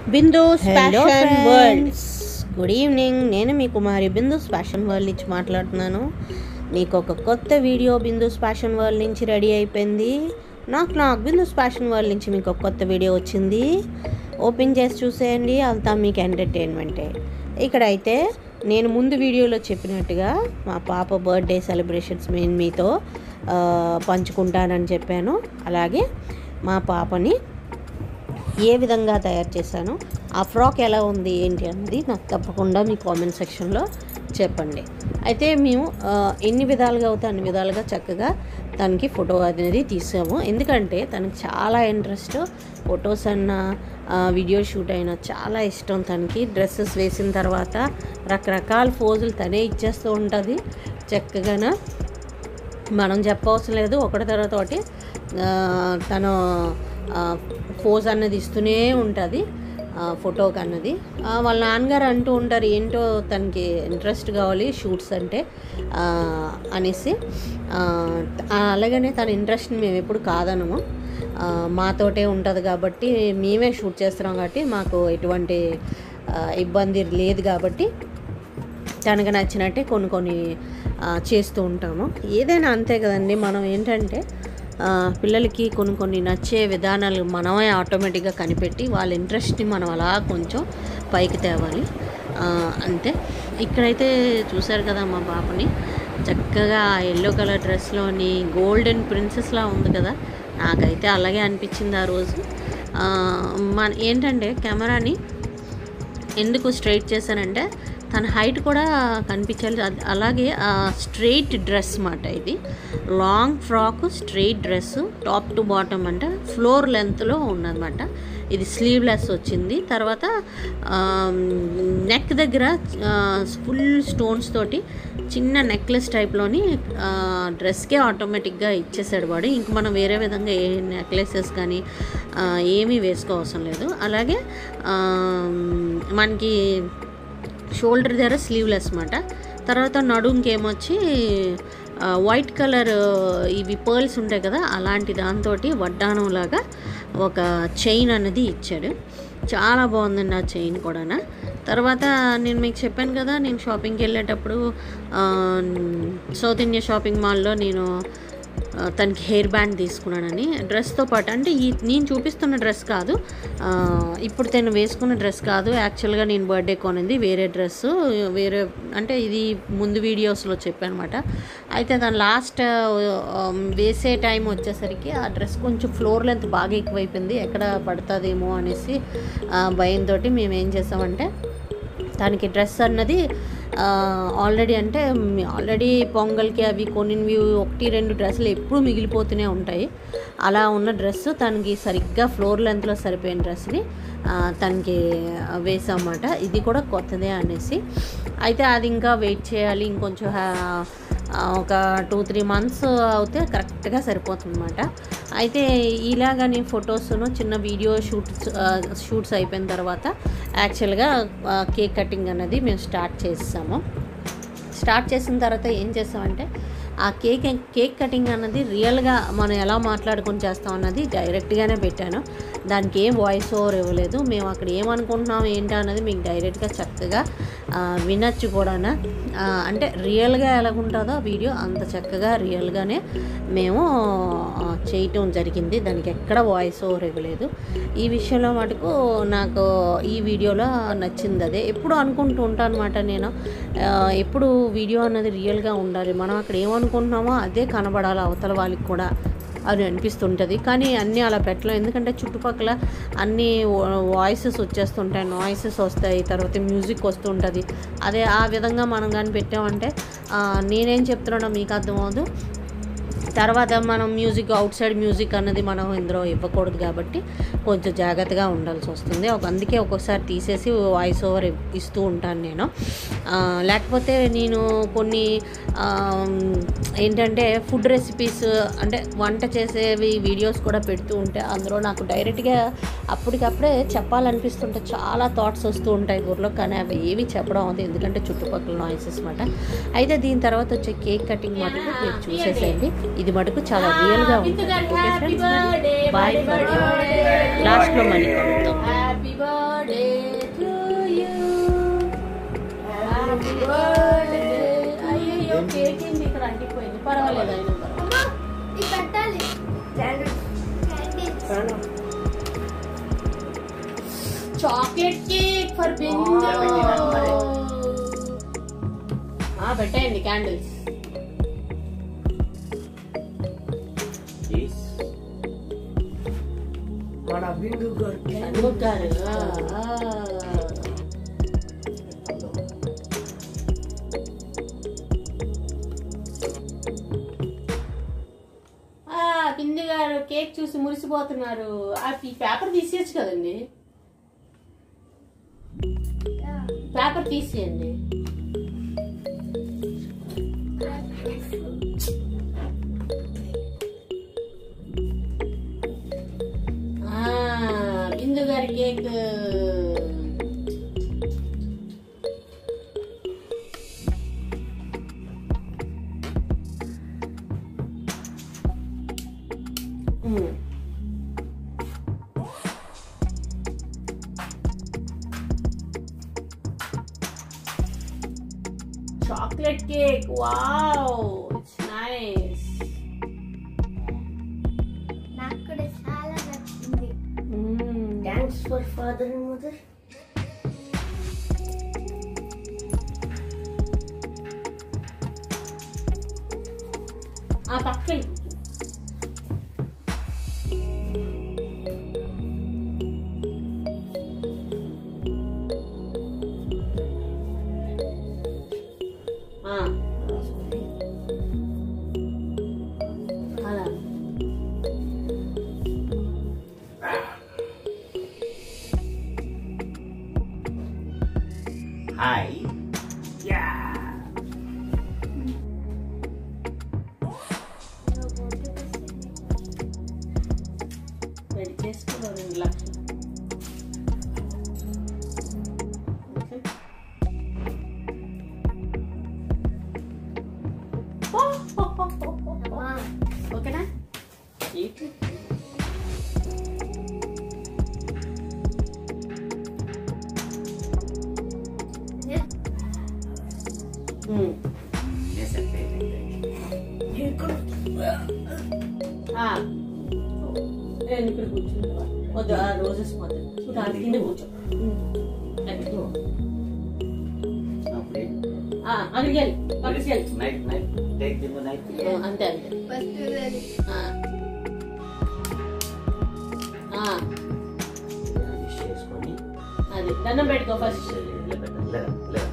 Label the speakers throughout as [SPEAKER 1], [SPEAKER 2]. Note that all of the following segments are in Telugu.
[SPEAKER 1] Bindu's
[SPEAKER 2] Hello,
[SPEAKER 1] fashion
[SPEAKER 2] friends.
[SPEAKER 1] Worlds good evening నేను మీ కుమారి బిందూస్ ఫ్యాషన్ వరల్డ్ నుంచి మాట్లాడుతున్నాను మీకు ఒక కొత్త వీడియో బిందూస్ ఫ్యాషన్ వరల్డ్ నుంచి రెడీ అయిపోయింది నాకు నాకు బిందూస్ ఫ్యాషన్ వరల్డ్ నుంచి మీకు ఒక కొత్త వీడియో వచ్చింది ఓపెన్ చేసి చూసేయండి అంతా మీకు ఎంటర్టైన్మెంటే ఇక్కడైతే నేను ముందు వీడియోలో చెప్పినట్టుగా మా పాప బర్త్డే సెలబ్రేషన్స్ నేను మీతో ఆ, పంచుకుంటానని చెప్పాను అలాగే మా పాపని ఏ విధంగా తయారు చేశాను ఆ ఫ్రాక్ ఎలా ఉంది ఏంటి అన్నది నాకు తప్పకుండా మీ కామెంట్ సెక్షన్లో చెప్పండి అయితే మేము ఆ, ఎన్ని విధాలుగా అవుతే అన్ని విధాలుగా చక్కగా తనకి ఫోటో అనేది తీసాము ఎందుకంటే తనకి చాలా ఇంట్రెస్ట్ ఫొటోస్ అన్నా ఆ, వీడియో షూట్ అయినా చాలా ఇష్టం తనకి డ్రెస్సెస్ వేసిన తర్వాత రకరకాల ఫోజులు తనే ఇచ్చేస్తూ ఉంటుంది చక్కగాన మనం చెప్పవసరం లేదు ఒకటి తర్వాత ఒకటి ఆ, తను పోజ్ అన్నది ఇస్తూనే ఉంటుంది ఫోటోకి అన్నది ఆ, వాళ్ళ నాన్నగారు అంటూ ఉంటారు ఏంటో తనకి ఇంట్రెస్ట్ కావాలి షూట్స్ అంటే ఆ, అనేసి ఆ, అలాగనే తన ఇంట్రెస్ట్ని మేము ఎప్పుడు కాదనము ఆ, మాతోటే ఉంటుంది కాబట్టి మేమే షూట్ చేస్తున్నాం కాబట్టి మాకు ఎటువంటి ఆ, ఇబ్బంది లేదు కాబట్టి తనకు నచ్చినట్టే కొన్ని కొన్ని ఆ, చేస్తూ ఉంటాము ఏదైనా అంతే కదండి మనం ఏంటంటే ఆ, పిల్లలకి కొన్ని కొన్ని నచ్చే విధానాలు మనమే ఆటోమేటిక్గా కనిపెట్టి వాళ్ళ ఇంట్రెస్ట్ని మనం అలా కొంచెం పైకి తేవాలి ఆ, అంతే ఇక్కడైతే చూశారు కదా మా పాపని చక్కగా ఎల్లో కలర్ డ్రెస్లోని గోల్డెన్ ప్రిన్సెస్లా ఉంది కదా నాకైతే అలాగే అనిపించింది ఆ రోజు ఆ, మన ఏంటంటే కెమెరాని ఎందుకు స్ట్రైట్ చేశానంటే తన హైట్ కూడా కనిపించాలి అది- అలాగే స్ట్రైట్ డ్రెస్ మాట ఇది long frock straight dress top to bottom అంటే ఫ్లోర్ లెంత్లో ఉన్నదన్నమాట ఇది స్లీవ్లెస్ వచ్చింది తర్వాత నెక్ దగ్గర ఫుల్ స్టోన్స్ తోటి చిన్న నెక్లెస్ టైప్లోని డ్రెస్కే ఆటోమేటిక్గా ఇచ్చేసాడు వాడు ఇంక మనం వేరే విధంగా ఏ నెక్లెసెస్ కానీ ఆ, ఏమీ వేసుకోవసరం లేదు అలాగే ఆ, మనకి షోల్డర్ దగ్గర స్లీవ్లెస్ మాట తర్వాత నడుంకి ఏమొచ్చి ఆ, వైట్ కలర్ ఇవి పర్ల్స్ ఉంటాయి కదా అలాంటి దాంతో వడ్డానం లాగా ఒక చైన్ అనేది ఇచ్చాడు చాలా బాగుందండి ఆ చైన్ కూడా తర్వాత నేను మీకు చెప్పాను కదా నేను షాపింగ్కి వెళ్ళేటప్పుడు ఆ, సౌత్ ఇండియా షాపింగ్ మాల్లో నేను ఆ, తనకి హెయిర్ బ్యాండ్ తీసుకున్నానని డ్రెస్తో పాటు అంటే ఈ నేను చూపిస్తున్న డ్రెస్ కాదు ఆ, ఇప్పుడు తను వేసుకున్న డ్రెస్ కాదు యాక్చువల్గా నేను బర్త్డే కొనింది వేరే డ్రెస్ వేరే అంటే ఇది ముందు వీడియోస్లో చెప్పానమాట అయితే తను లాస్ట్ వేసే టైం వచ్చేసరికి ఆ డ్రెస్ కొంచెం ఫ్లోర్ లెంత్ బాగా ఎక్కువైపోయింది ఎక్కడ పడుతుందేమో అనేసి ఆ, భయంతో మేము ఏం చేసామంటే దానికి డ్రెస్ అన్నది ఆల్రెడీ అంటే ఆల్రెడీ పొంగల్కి అవి కొన్నివి ఒకటి రెండు డ్రెస్సులు ఎప్పుడూ మిగిలిపోతూనే ఉంటాయి అలా ఉన్న డ్రెస్ తనకి సరిగ్గా ఫ్లోర్ లెంత్లో సరిపోయిన డ్రెస్ని ఆ, తనకి వేసామన్నమాట ఇది కూడా కొత్తదే అనేసి అయితే అది ఇంకా వెయిట్ చేయాలి ఇంకొంచెం హ్యా- ఆ, ఒక టూ త్రీ మంత్స్ అవుతే కరెక్ట్గా సరిపోతుంది అనమాట అయితే ఇలాగ నేను ఫొటోస్ను చిన్న వీడియో షూట్స్ షూట్స్ అయిపోయిన తర్వాత యాక్చువల్గా కేక్ కటింగ్ అనేది మేము స్టార్ట్ చేసాము స్టార్ట్ చేసిన తర్వాత ఏం చేసామంటే ఆ కేక్ కేక్ కటింగ్ అన్నది రియల్గా మనం ఎలా మాట్లాడుకొని చేస్తాం అన్నది డైరెక్ట్గానే పెట్టాను దానికి ఏం వాయిస్ ఓవర్ ఇవ్వలేదు మేము అక్కడ ఏమనుకుంటున్నాం ఏంటి అన్నది మీకు డైరెక్ట్గా చక్కగా ఆ, వినొచ్చు కూడా అంటే రియల్గా ఎలాగుంటుందో ఆ వీడియో అంత చక్కగా రియల్గానే మేము ఆ, చేయటం జరిగింది దానికి ఎక్కడ వాయిస్ ఓవర్ ఇవ్వలేదు ఈ విషయంలో మటుకు నాకు ఈ వీడియోలో నచ్చింది అదే ఎప్పుడు అనుకుంటూ ఉంటాను అనమాట నేను ఆ, ఎప్పుడు వీడియో అన్నది రియల్గా ఉండాలి మనం అక్కడ ఏమనుకుంటున్నామో అదే కనబడాలి అవతల వాళ్ళకి కూడా అని అనిపిస్తుంటుంది కానీ అన్నీ అలా పెట్టలేం ఎందుకంటే చుట్టుపక్కల అన్ని వాయిసెస్ వచ్చేస్తుంటాయి నాయిసెస్ వస్తాయి తర్వాత మ్యూజిక్ వస్తుంటుంది అదే ఆ విధంగా మనం కానీ పెట్టామంటే ఆ, నేనేం చెప్తున్నానో మీకు అర్థమవుదు తర్వాత మనం మ్యూజిక్ అవుట్ సైడ్ మ్యూజిక్ అన్నది మనం ఇందులో ఇవ్వకూడదు కాబట్టి కొంచెం జాగ్రత్తగా ఉండాల్సి వస్తుంది ఒక అందుకే ఒక్కొక్కసారి తీసేసి వాయిస్ ఓవర్ ఇస్తూ ఉంటాను నేను ఆ, లేకపోతే నేను కొన్ని ఆ, ఏంటంటే ఫుడ్ రెసిపీస్ అంటే వంట చేసేవి వీడియోస్ కూడా పెడుతూ ఉంటే అందులో నాకు డైరెక్ట్గా అప్పటికప్పుడే చెప్పాలనిపిస్తుంటే చాలా థాట్స్ వస్తూ ఉంటాయి ఊర్లో కానీ అవి ఏవి చెప్పడం అవుతుంది ఎందుకంటే చుట్టుపక్కల నాయిసెస్ మాట అయితే దీని తర్వాత వచ్చే కేక్ కటింగ్ మటుకు మీరు చూసేసేయండి ఇది మటుకు చాలా రియల్గా ఉంటుంది ఓకే ఫ్రెండ్స్ బాయ్ లాస్ట్లో మళ్ళీ కలుద్దాం
[SPEAKER 2] హ్యాపీ బర్త్డే
[SPEAKER 1] బర్త్డే అయ్యో కేక్ ఏంటి ఇక్కడ అంటిపోయింది పర్వాలేదు అయినా పర్వాలేదు.
[SPEAKER 2] ఇది పెట్టాలి candles
[SPEAKER 1] chocolate cake for Bindu
[SPEAKER 3] ఆ, పెట్టినాను మరి.
[SPEAKER 1] ఆ, పెట్టేయండి క్యాండిల్స్
[SPEAKER 3] Cheese.
[SPEAKER 4] మన బిందు గారు
[SPEAKER 1] షణ్ముఖ్ గారు ఆ, ఆ. ఆ, బిందు గారు కేక్ చూసి మురిసిపోతున్నారు ఆ ఈ పేపర్ తీసేయచ్చు కదండి పేపర్ తీసేయండి ఆ, బిందు గారి కేక్ ఉమ్. Chocolate cake wow it's nice
[SPEAKER 2] నాకు కూడా చాలా నచ్చింది
[SPEAKER 4] thanks for father and mother
[SPEAKER 1] ఆ పక్కన ఆ, అలా
[SPEAKER 3] Hi.
[SPEAKER 1] రెడీ చేసుకో రెండు లక్షలు ఓకే.
[SPEAKER 2] అమ్మా
[SPEAKER 1] ఓకేనా ఏంటి? ఉమ్.
[SPEAKER 3] Yes, I pay.
[SPEAKER 1] ఆ. నేను ఇక్కడ కూర్చుంటా వద్దు ఆ రోజెస్ పోతాయి దాని కింద కూర్చో ఉమ్. అది.
[SPEAKER 3] Okay.
[SPEAKER 1] ఆ, అక్కడికి వెళ్ళి పక్కకి వెళ్ళి
[SPEAKER 3] Knife, knife. Take the knife.
[SPEAKER 1] ఆ, అంతే అంతే
[SPEAKER 2] ఫస్ట్ అది
[SPEAKER 1] ఆ. ఆ,
[SPEAKER 3] Dish చేసుకొని
[SPEAKER 1] అది దండం పెట్టుకో ఫస్ట్
[SPEAKER 3] ఇలా పెట్టాలి. లేదా, లేదా.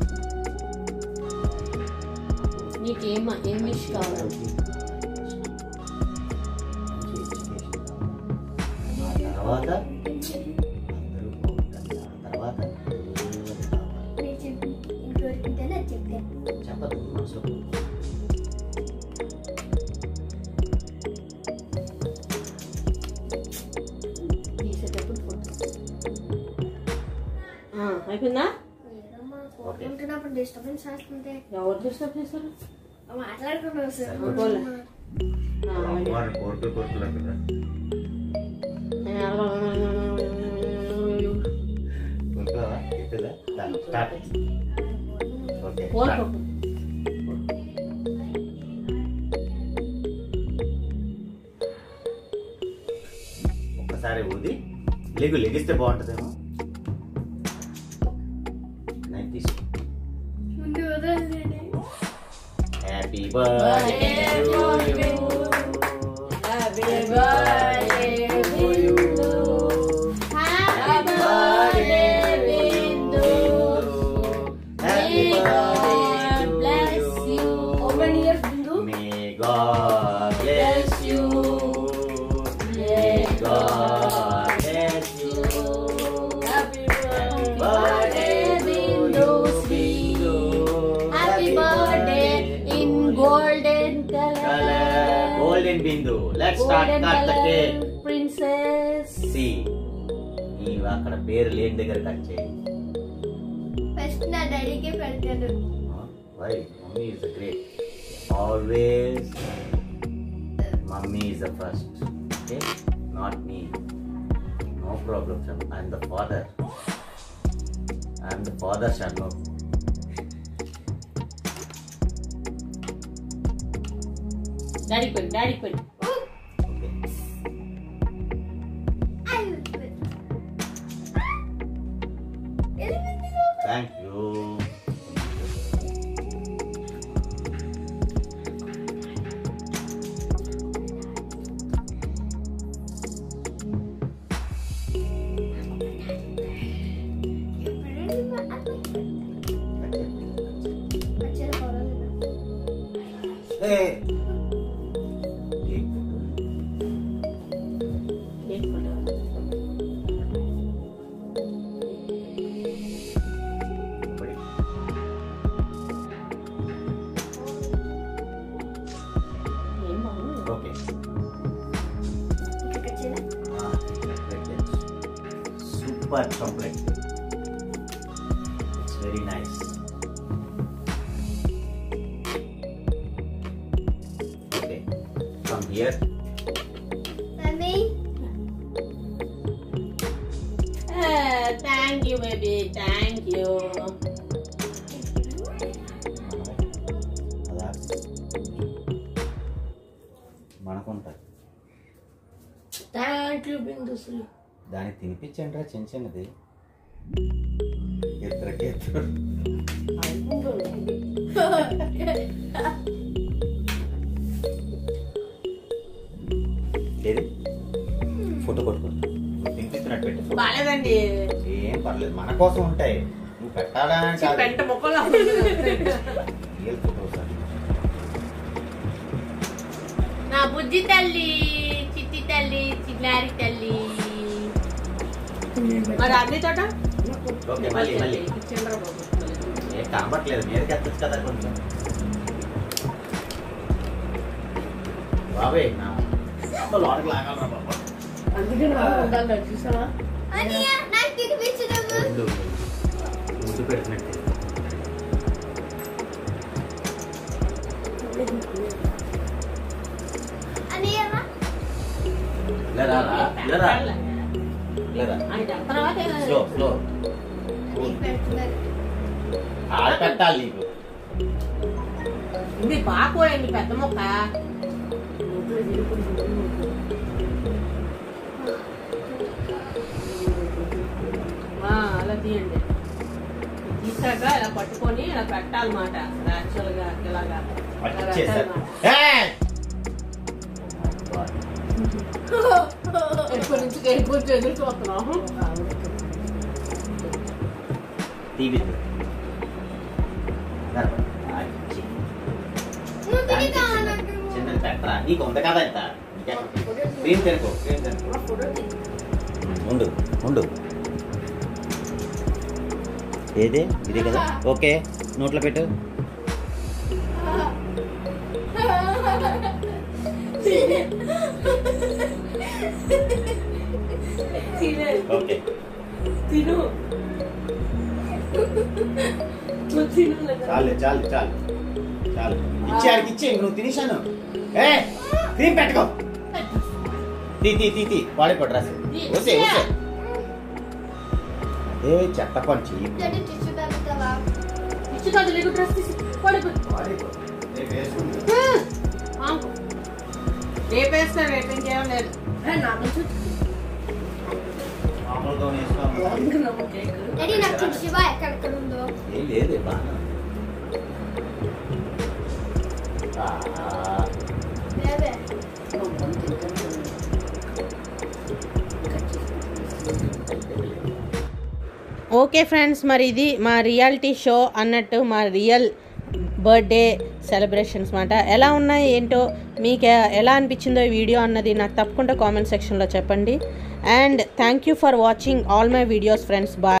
[SPEAKER 1] నీకేం ఏం విష్ కావాలి
[SPEAKER 3] మంచి education కావాలి. ఆ తర్వాత అందరూ బాగుంటారు. ఆ తర్వాత ఏమీ కావాలి.
[SPEAKER 2] నేను చెప్పి ఇంకోరుకుంటేనే అది చెప్తాను
[SPEAKER 3] చెప్పదు మనసులో
[SPEAKER 1] తీసేటప్పుడు ఫోటో అయిపోయిందా
[SPEAKER 2] ఏదమ్మా కోరుకుంటున్నప్పుడు డిస్టర్బెన్స్ చేస్తుంటే
[SPEAKER 1] ఎవరు డిస్టర్బ్ చేశారు
[SPEAKER 2] మాట్లాడుకున్నావు సార్
[SPEAKER 1] పోలే. ఆ, అలాగే.
[SPEAKER 3] వాడు కోర్టు కోర్టులు అంటున్నా కోర్టులవా ఇట్టుదా స్టార్ట్ ఓకే
[SPEAKER 1] కోరుకో.
[SPEAKER 3] ఒక్కసారి ఊది లెగు లెగిస్తే బాగుంటుందేమో నైన్ తీసుకో
[SPEAKER 2] ముందు వదలండి
[SPEAKER 3] happy birthday to you
[SPEAKER 1] Happy birthday, Bindu. Happy birthday, Bindu.
[SPEAKER 3] Happy
[SPEAKER 1] May
[SPEAKER 3] birthday
[SPEAKER 1] God bless you.
[SPEAKER 4] Open years Bindu
[SPEAKER 3] may God bless you may God bless you
[SPEAKER 1] Happy
[SPEAKER 3] birthday
[SPEAKER 1] Bindu, sweet. Happy birthday in golden color.
[SPEAKER 3] Golden Bindu let's start
[SPEAKER 1] Golden
[SPEAKER 3] cut the
[SPEAKER 1] color,
[SPEAKER 3] cake
[SPEAKER 1] princess.
[SPEAKER 3] సి నీవు అక్కడ పేరు లేని దగ్గర కట్ చేయి
[SPEAKER 2] ఫస్ట్ నా డాడీకే పెడతాను
[SPEAKER 3] why mummy is great always mummy is the first okay not me no problem I'm the father I'm the father Shanmukh
[SPEAKER 1] డాడీకి పెట్టు డాడీకి పెట్టు
[SPEAKER 3] okay thank you
[SPEAKER 1] cake photo ఏం బాగుంది
[SPEAKER 3] okay super chocolate it's very nice okay from here
[SPEAKER 1] thank you baby thank you
[SPEAKER 3] అదా మనకుంటుంది
[SPEAKER 4] థ్యాంక్ యూ బిందు శ్రీ
[SPEAKER 3] దాన్ని తినిపించండి రా చిన్న చిన్నది ఇద్దరికి ఇద్దరు లేదు ఫోటో కొట్టుకుంటా తినిపిస్తున్నట్టు పెట్టి ఫోటో.
[SPEAKER 1] బాగాలేదండి
[SPEAKER 3] ఏం పర్లేదు మన కోసం ఉంటాయి నువ్వు పెట్టాలా అని కాదు
[SPEAKER 1] పెంట మొక్కలు
[SPEAKER 3] రియల్ ఫోటోస్ అని.
[SPEAKER 1] నా బుజ్జి తల్లి చిట్టి తల్లి చిన్నారి తల్లి మరి అన్ని తోట
[SPEAKER 3] ఓకే మళ్ళీ మళ్ళీ
[SPEAKER 1] చంద్రబాబు
[SPEAKER 3] ఏం కనబట్లేదు మీదకి ఎత్తచ్చు కదా కొంచెం బాబాయ్ నా అబ్బా, లోపలికి లాగాలరా బాబా
[SPEAKER 4] అందుకే నాకు ఉండాలి చూసావా
[SPEAKER 2] నాకు తినిపించడము
[SPEAKER 3] ముందు ముద్దు పెడుతున్నట్టు
[SPEAKER 2] అనియమ్మా
[SPEAKER 3] ఇలా రా, రా, ఇలా రా. ఇలా రా. స్లో స్లో
[SPEAKER 2] నీకు పెడుతున్నారు
[SPEAKER 3] ఆడ పెట్టాలి నీకు
[SPEAKER 1] ఇది బాగా పోయండి పెద్ద మొక్క ఆ, అలా తీయండి తీసాక ఇలా పట్టుకొని ఇలా పెట్టాలన్నమాట యాక్చువల్ గా ఇలాగా ఇలా
[SPEAKER 3] వచ్చేసారు
[SPEAKER 1] పెట్టాలన్నమాట.
[SPEAKER 3] ఏయ్!
[SPEAKER 1] ఎప్పటి నుంచి వెళ్ళిపోతే ఎదురు చూస్తున్నాం
[SPEAKER 3] టీవీ
[SPEAKER 2] నువ్వు తిని కావాలంటున్నావు
[SPEAKER 3] చిన్నది పెట్టరా నీకు ఉంది కదా ఇంత క్రీమ్ తినుకో క్రీమ్ తినుకో
[SPEAKER 4] ఫోటో తీ.
[SPEAKER 3] ఉండు ఉండు ఏది ఇది కదా ఓకే నోట్లో పెట్టు ఓకే
[SPEAKER 4] తిను నువ్వు తిను లేదా?
[SPEAKER 3] చాలు చాలు చాలు చాలు ఇచ్చి ఆడికి ఇచ్చి నువ్వు తినేశాను ఏ క్రీమ్ పెట్టుకో తీ తీ తీ తీ పాడిపోడు రాసి ఓసే ఓసే ఏ చెత్త పని చెయ్యి
[SPEAKER 2] చెడు టిష్యూ పెడతావా
[SPEAKER 1] ఇచ్చి కాదు లేదు డ్రెస్ తీసి పడిపో
[SPEAKER 3] పాడిపో. రేపు వేసుకుంటా.
[SPEAKER 1] రేపు వేస్తా రేపు ఇంకేం లేదు
[SPEAKER 4] ఏ, నాకు చూ-
[SPEAKER 3] మామూలుగా వేసుకో.
[SPEAKER 4] అందుకు నాకు కేక్.
[SPEAKER 2] డాడీ నాకు టిష్యూ ఎక్కడెక్కడ ఉందో
[SPEAKER 3] ఏం లేదు బాగా
[SPEAKER 2] లేవే
[SPEAKER 4] నువ్వు కొంచెం తిను.
[SPEAKER 1] ఓకే ఫ్రెండ్స్ మరి ఇది మా రియాలిటీ షో అన్నట్టు మా రియల్ బర్త్డే సెలబ్రేషన్స్ మాట ఎలా ఉన్నాయి ఏంటో మీకు ఎలా అనిపించిందో ఈ వీడియో అన్నది నాకు తప్పకుండా కామెంట్ సెక్షన్లో చెప్పండి and thank you for watching all my videos friends bye